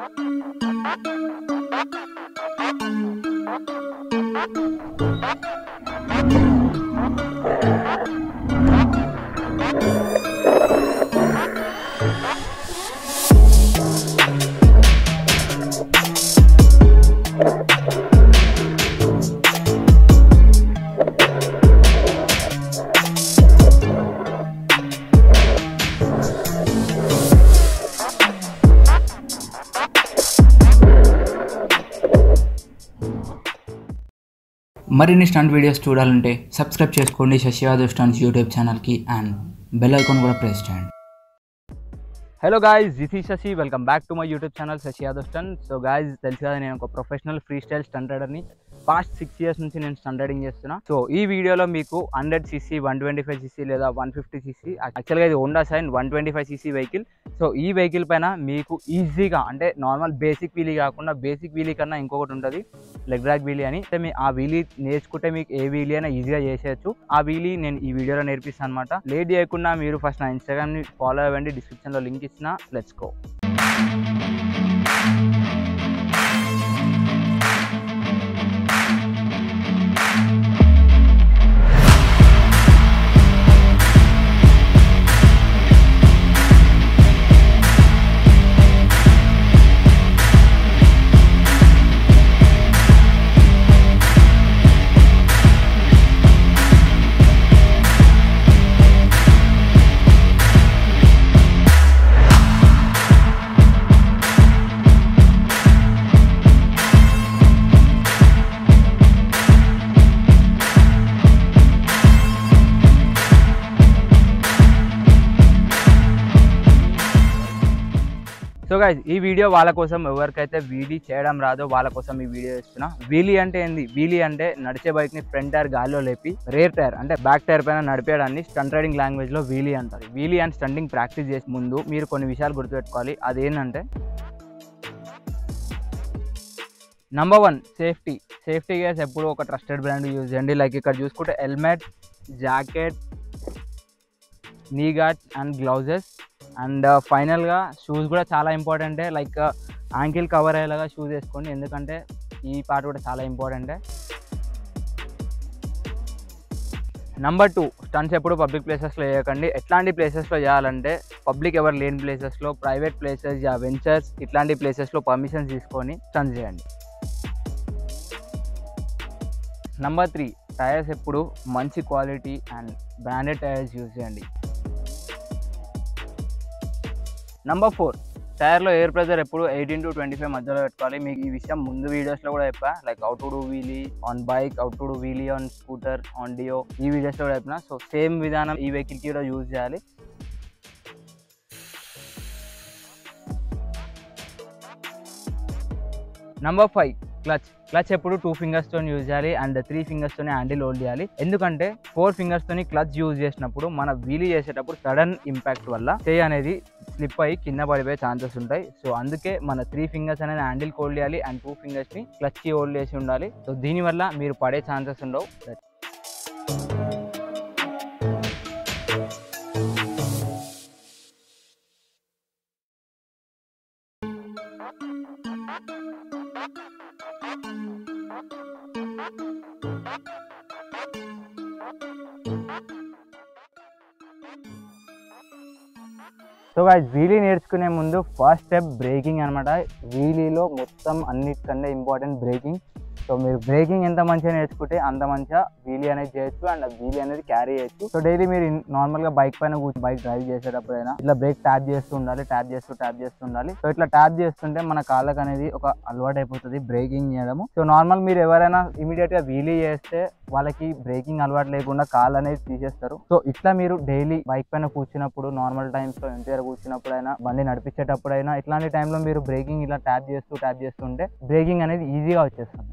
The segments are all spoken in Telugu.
మరిన్ని స్టంట్ వీడియోస్ చూడాలంటే సబ్స్క్రైబ్ చేసుకోండి శశి యాదవ్ స్టంట్స్ యూట్యూబ్ ఛానల్కి అండ్ బెల్ ఐకాన్ కూడా ప్రెస్ చేయండి హలో గాయస్ దిస్ ఈ Shashi welcome back to my YouTube channel Shashi Yadav stunts so guys తెలుసు కదా నేను ఒక ప్రొఫెషనల్ ఫ్రీ స్టైల్ స్టంట్ రైడర్ని పాస్ట్ సిక్స్ ఇయర్స్ నుంచి నేను స్టంట్ రైడింగ్ చేస్తున్నా సో ఈ వీడియోలో మీకు hundred CC one twenty five CC లేదా వన్ ఫిఫ్టీ సీసీ యాక్చువల్గా ఇది Honda Shine one twenty five CC vehicle so ఈ వెహికల్ పైన మీకు ఈజీగా అంటే నార్మల్ బేసిక్ వీలీ కాకుండా బేసిక్ వీలీ కన్నా ఇంకొకటి ఉంటుంది లెగ్ డ్రాగ్ వీలీ అని అంటే మీ ఆ వీలీ నేర్చుకుంటే మీకు ఏ వీలీ అయినా ఈజీగా చేసేయచ్చు ఆ వీలీ నేను ఈ వీడియోలో నేర్పిస్తాను అనమాట లేట్ చేయకుండా మీరు ఫస్ట్ నా ఇన్స్టాగ్రామ్ని ఫాలో అవ్వండి డిస్క్రిప్షన్లో లింక్ ఇచ్చిన లెట్స్ గో సో గైజ్ ఈ వీడియో వాళ్ళ కోసం ఎవరికైతే వీలీ చేయడం రాదో వాళ్ళ కోసం ఈ వీడియో ఇస్తున్నా వీలీ అంటే ఏంది వీలీ అంటే నడిచే బైక్ ని ఫ్రంట్ టైర్ గాల్లో లేపి రేర్ టైర్ అంటే బ్యాక్ టైర్ పైన నడిపేయడాన్ని స్టంట్ రైడింగ్ లాంగ్వేజ్ లో వీలీ అంటారు వీలీ అండ్ స్టంటింగ్ ప్రాక్టీస్ చేసే ముందు మీరు కొన్ని విషయాలు గుర్తుపెట్టుకోవాలి అదేంటంటే number one safety safety gears ఎప్పుడు ఒక ట్రస్టెడ్ బ్రాండ్ యూజ్ చేయండి లైక్ ఇక్కడ చూసుకుంటే helmet jacket knee guards and gloves and ఫైనల్గా షూస్ కూడా చాలా ఇంపార్టెంటే లైక్ యాంకిల్ కవర్ అయ్యేలాగా షూస్ వేసుకోండి ఎందుకంటే ఈ పార్ట్ కూడా చాలా ఇంపార్టెంటే నెంబర్ టూ స్టంట్స్ ఎప్పుడు పబ్లిక్ ప్లేసెస్లో చేయకండి ఎట్లాంటి ప్లేసెస్లో చేయాలంటే పబ్లిక్ ఎవరు లేని ప్లేసెస్లో ప్రైవేట్ ప్లేసెస్ యా వెంచర్స్ ఇట్లాంటి ప్లేసెస్లో పర్మిషన్ తీసుకొని స్టంట్స్ చేయండి నెంబర్ త్రీ టైర్స్ ఎప్పుడు మంచి quality and branded tyres use చేయండి నెంబర్ ఫోర్ టైర్లో ఎయిర్ ప్రెజర్ ఎప్పుడు ఎయిటీన్ టు ట్వంటీ ఫైవ్ మధ్యలో పెట్టుకోవాలి మీకు ఈ విషయం ముందు వీడియోస్లో కూడా చెప్పా like how to do wheelie on bike how to do wheelie on scooter on Dio ఈ వీడియోస్లో కూడా చెప్పిన సో సేమ్ విధానం ఈ వెహికల్కి కూడా యూజ్ చేయాలి నెంబర్ ఫైవ్ క్లచ్ క్లచ్ ఎప్పుడు టూ ఫింగర్స్ తో యూజ్ చేయాలి అండ్ త్రీ ఫింగర్స్ తోనే హ్యాండిల్ హోల్డ్ చేయాలి ఎందుకంటే ఫోర్ ఫింగర్స్ తోని క్లచ్ యూజ్ చేసినప్పుడు మన వీలీ చేసేటప్పుడు సడన్ ఇంపాక్ట్ వల్ల చేయి అనేది స్లిప్ అయ్యి కింద పడిపోయే ఛాన్సెస్ ఉంటాయి సో అందుకే మన త్రీ ఫింగర్స్ అనేది హ్యాండిల్ హోల్డ్ చేయాలి అండ్ టూ ఫింగర్స్ ని క్లచ్ కి హోల్డ్ చేసి ఉండాలి సో దీనివల్ల మీరు పడే ఛాన్సెస్ ఉండవు సో గాయస్ వీలీ నేర్చుకునే ముందు ఫస్ట్ స్టెప్ బ్రేకింగ్ అనమాట వీలీలో మొత్తం అన్నిటికన్నా ఇంపార్టెంట్ బ్రేకింగ్ సో మీరు బ్రేకింగ్ ఎంత మంచిగా నేర్చుకుంటే అంత మంచిగా వీలీ అనేది చేయొచ్చు అండ్ వీలీ అనేది క్యారీ చేయొచ్చు సో డైలీ మీరు నార్మల్గా బైక్ పైన కూర్చొని బైక్ డ్రైవ్ చేసేటప్పుడైనా ఇట్లా బ్రేక్ ట్యాప్ చేస్తూ ఉండాలి ట్యాప్ చేస్తూ ట్యాప్ చేస్తూ ఉండాలి సో ఇట్లా ట్యాప్ చేస్తుంటే మన కాళ్ళకి అనేది ఒక అలవాటు అయిపోతుంది బ్రేకింగ్ చేయడము సో నార్మల్ మీరు ఎవరైనా ఇమీడియట్ గా వీలీ చేస్తే వాళ్ళకి బ్రేకింగ్ అలవాటు లేకుండా కాళ్ళు అనేది తీసేస్తారు సో ఇట్లా మీరు డైలీ బైక్ పైన కూర్చున్నప్పుడు నార్మల్ టైమ్స్ లో ఎంత కూర్చున్నప్పుడైనా బండి నడిపించేటప్పుడైనా ఇట్లాంటి టైంలో మీరు బ్రేకింగ్ ఇలా ట్యాప్ చేస్తూ ట్యాప్ చేస్తుంటే బ్రేకింగ్ అనేది ఈజీగా వచ్చేస్తుంది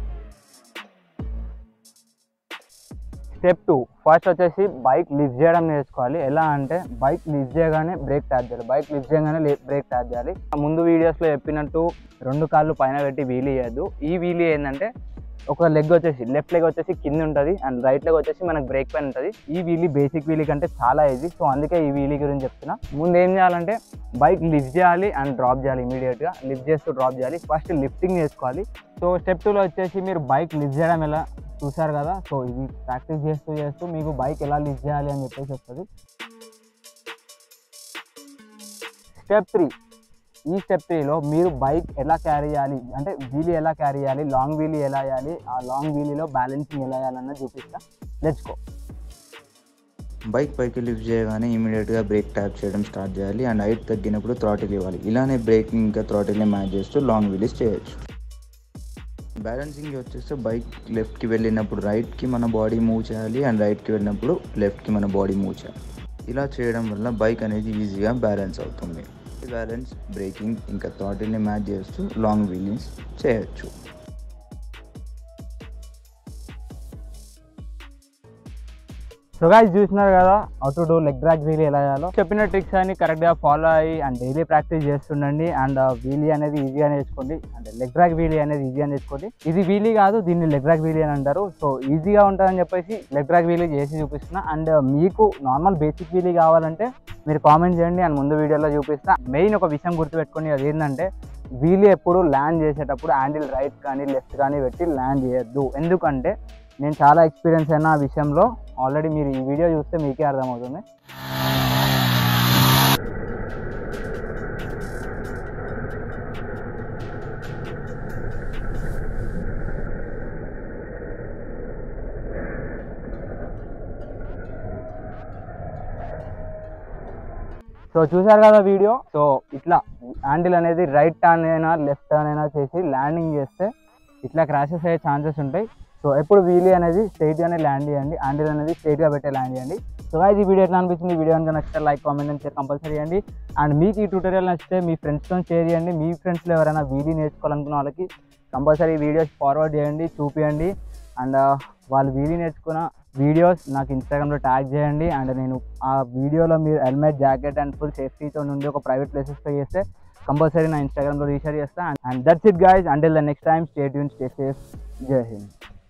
స్టెప్ టూ ఫస్ట్ వచ్చేసి బైక్ లిఫ్ట్ చేయడం నేర్చుకోవాలి ఎలా అంటే బైక్ లిఫ్ట్ చేయగానే బ్రేక్ ట్యాప్ చేయాలి బైక్ లిఫ్ట్ చేయగానే బ్రేక్ ట్యాప్ చేయాలి ముందు వీడియోస్లో చెప్పినట్టు రెండు కాళ్ళు పైన పెట్టి వీలీ చేయద్దు ఈ వీలీ ఏంటంటే ఒక లెగ్ వచ్చేసి లెఫ్ట్ లెగ్ వచ్చేసి కింద ఉంటుంది అండ్ రైట్ లెగ్ వచ్చేసి మనకు బ్రేక్ పైన ఉంటుంది ఈ వీలీ బేసిక్ వీలీ కంటే చాలా ఈజీ సో అందుకే ఈ వీలీ గురించి చెప్తున్నా ముందు ఏం చేయాలంటే బైక్ లిఫ్ట్ చేయాలి అండ్ డ్రాప్ చేయాలి ఇమీడియట్గా లిఫ్ట్ చేస్తూ డ్రాప్ చేయాలి ఫస్ట్ లిఫ్టింగ్ చేసుకోవాలి సో స్టెప్ టూలో వచ్చేసి మీరు బైక్ లిఫ్ట్ చేయడం ఎలా చూసారు కదా సో ఇది ప్రాక్టీస్ చేస్తూ చేస్తూ మీకు బైక్ ఎలా లిఫ్ట్ చేయాలి అని చెప్పేసి వస్తుంది స్టెప్ త్రీ ఈ స్టెప్ త్రీలో మీరు బైక్ ఎలా క్యారీ చేయాలి అంటే వీలీ ఎలా క్యారీ చేయాలి లాంగ్ వీలీ ఎలా వేయాలి ఆ లాంగ్ వీలీలో బ్యాలెన్సింగ్ ఎలా వేయాలన్నది చూపిస్తా లెట్స్ గో బైక్ పైకి లిఫ్ట్ చేయగానే ఇమీడియట్గా బ్రేక్ ట్యాప్ చేయడం స్టార్ట్ చేయాలి అండ్ హైట్ తగ్గినప్పుడు థ్రాటిల్ ఇవ్వాలి ఇలానే బ్రేకింగ్ ఇంకా థ్రాటిల్ని మ్యాచ్ చేస్తూ లాంగ్ వీలీస్ చేయొచ్చు బ్యాలెన్సింగ్ వచ్చేస్తే బైక్ లెఫ్ట్కి వెళ్ళినప్పుడు రైట్కి మన బాడీ మూవ్ చేయాలి అండ్ రైట్కి వెళ్ళినప్పుడు లెఫ్ట్కి మన బాడీ మూవ్ చేయాలి ఇలా చేయడం వల్ల బైక్ అనేది ఈజీగా బ్యాలెన్స్ అవుతుంది బ్యాలెన్స్ బ్రేకింగ్ ఇంకా థ్రాటిల్ని మ్యాచ్ చేస్తూ లాంగ్ వీలింగ్స్ చేయొచ్చు సో గాయస్ చూసినారు కదా how to do leg drag wheelie ఎలా చేయాలో చెప్పిన ట్రిక్స్ అని కరెక్ట్గా ఫాలో అయ్యి అండ్ డైలీ ప్రాక్టీస్ చేస్తుండండి అండ్ వీలీ అనేది ఈజీగా నేర్చుకోండి అంటే లెగ్ డ్రాగ్ వీలీ అనేది ఈజీగా నేర్చుకోండి ఇది వీలీ కాదు దీన్ని లెగ్ డ్రాగ్ వీలీ అని అంటారు సో ఈజీగా ఉంటుందని చెప్పేసి లెగ్ డ్రాగ్ వీలీ చేసి చూపిస్తున్నా అండ్ మీకు నార్మల్ బేసిక్ వీలీ కావాలంటే మీరు కామెంట్ చేయండి అండ్ ముందు వీడియోలో చూపిస్తా మెయిన్ ఒక విషయం గుర్తుపెట్టుకొని అది ఏంటంటే వీలీ ఎప్పుడు ల్యాండ్ చేసేటప్పుడు హ్యాండిల్ రైట్ కానీ లెఫ్ట్ కానీ పెట్టి ల్యాండ్ చేయొద్దు ఎందుకంటే నేను చాలా ఎక్స్పీరియన్స్ అయిన ఆ విషయంలో ఆల్రెడీ మీరు ఈ వీడియో చూస్తే మీకే అర్థమవుతుంది సో చూసారు కదా వీడియో సో ఇట్లా హ్యాండిల్ అనేది రైట్ టర్న్ అయినా లెఫ్ట్ టర్న్ అయినా చేసి ల్యాండింగ్ చేస్తే ఇట్లా క్రాషెస్ అయ్యే ఛాన్సెస్ ఉంటాయి సో ఎప్పుడు వీలీ అనేది స్ట్రైట్గానే ల్యాండ్ చేయండి హ్యాండిల్ అనేది స్ట్రైట్గా పెట్టే ల్యాండ్ చేయండి సో గాయస్ ఈ వీడియో ఎట్లా అనిపించింది వీడియో కనుక నచ్చితే like comment and share compulsory చేయండి అండ్ మీకు ఈ ట్యూటోరియల్ నచ్చితే మీ ఫ్రెండ్స్తో షేర్ చేయండి మీ ఫ్రెండ్స్లో ఎవరైనా వీలీ నేర్చుకోవాలనుకున్న వాళ్ళకి కంపల్సరీ వీడియోస్ ఫార్వర్డ్ చేయండి చూపియండి అండ్ వాళ్ళు వీలీ నేర్చుకున్న వీడియోస్ నాకు ఇన్స్టాగ్రామ్లో ట్యాగ్ చేయండి అండ్ నేను ఆ వీడియోలో మీరు హెల్మెట్ జాకెట్ అండ్ ఫుల్ సేఫ్టీతో నుండి ఒక ప్రైవేట్ ప్లేసెస్లో చేస్తే కంపల్సరీ నా ఇన్స్టాగ్రామ్లో రీషేర్ చేస్తాను and that's it guys until the next time stay tune stay safe జై హింద్